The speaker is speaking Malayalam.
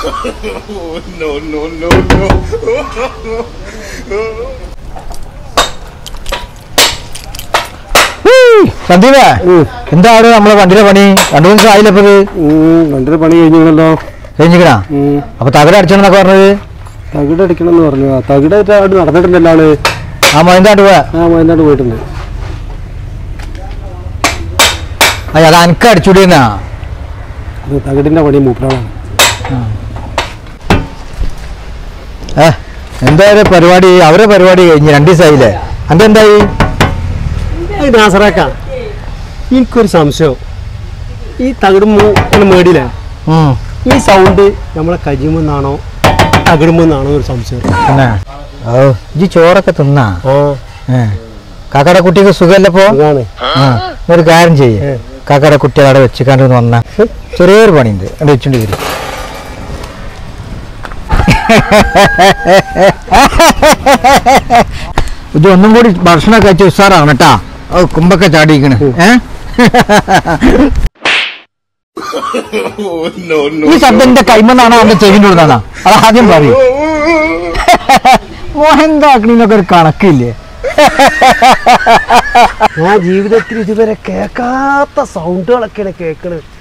no, no, no, no. സന്ദീപേ എന്താണ് നമ്മളെ വണ്ടിയുടെ പണി രണ്ടു മൂന്ന് ദിവസം ആയില്ല ഇപ്പൊ ഇത് രണ്ടര പണി കഴിഞ്ഞല്ലോ കഴിഞ്ഞിക്കണാ അപ്പൊ തകര അടിച്ചണെന്നൊക്കെ പറഞ്ഞത് തകിട് അടിക്കണം എന്ന് പറഞ്ഞു ആ തകിടായിട്ട് അവിടെ നടന്നിട്ടില്ലല്ലോ ആള് ആ മൈന്താണ്ട് പോയാ ആ വയനാട് പോയിട്ടുണ്ട് അയ്യ അത് അനക്ക് അടിച്ചുടിയെന്നാ അത് തകിടിന്റെ പണി മൂപ്പരാളാണ് ഏ എന്തായാലും പരിപാടി അവരെ പരിപാടി കഴിഞ്ഞ് രണ്ടു ദിവസമായില്ലേ അതെന്തായി നാസറാക്ക എനിക്കൊരു സംശയം ഈ തകിട് മേടിയില്ലേ ഉം ഈ സൗണ്ട് നമ്മളെ കജിമെന്നാണോ തകിടുമെന്നാണോ ഒരു സംശയം പിന്നെ ഓ ഇജ്ജ് ചോറൊക്കെ തിന്നാ ആ ഏ കാക്കയുടെ കുട്ടിക്ക് സുഖമല്ലപ്പോ അതാണ് ആ ഒരു കാര്യം ചെയ്യേ കാക്കയുടെ കുട്ടി അവിടെ വെച്ചിക്കാണ്ട് ഒന്ന് വന്നാ ചെറിയൊരു പണിയുണ്ട് അവിടെ വെച്ചോണ്ട് വരും ഇത് ഒന്നും കൂടി ഭക്ഷണം കഴിച്ച് ഉസാറാണ് കേട്ടാ ഓ കുമ്പൊക്കെ ചാടിയിരിക്കണ് ഏ Oh, no, no. ഈ ശബ്ദം എന്റെ കൈമെന്നാണോ അവന്റെ ചെവിൻ്റെ ഉള്ളതാണോ അത് ആദ്യം പറയൂ മോഹൻതാക്കണീനൊക്കെ ഒരു കണക്കില്ലേ ഞാൻ ജീവിതത്തിൽ ഇതുവരെ കേൾക്കാത്ത സൗണ്ടുകളൊക്കെയാണ് കേൾക്കണത്